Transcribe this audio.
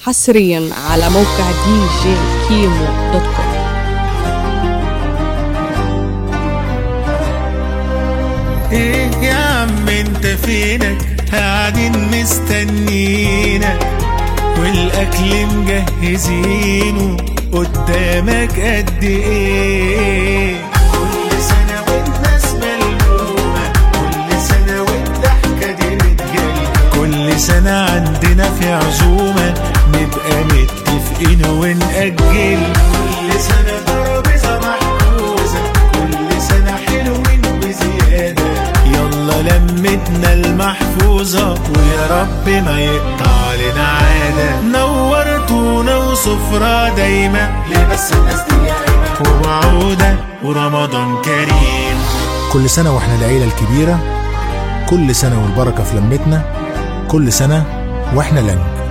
حصريا على موقع دي جي كيمو دوت كوم ايه يا عم انت فينك قاعدين مستنينك والاكل مجهزينه قدامك قد ايه كل سنة والناس ملمومة كل سنة والضحكة دي متجلة كل سنة عندنا في عزومة نبقى متفقين ونأجل كل سنة ترابيزة محجوزة كل سنة حلوين بزيادة يلا لمتنا المحفوظة ويا رب ما يقطع لنا عادة نورتونا وسفرة دايما لبس الناس دي ووعودة ورمضان كريم كل سنة واحنا العيلة الكبيرة كل سنة والبركة في لمتنا كل سنة واحنا لن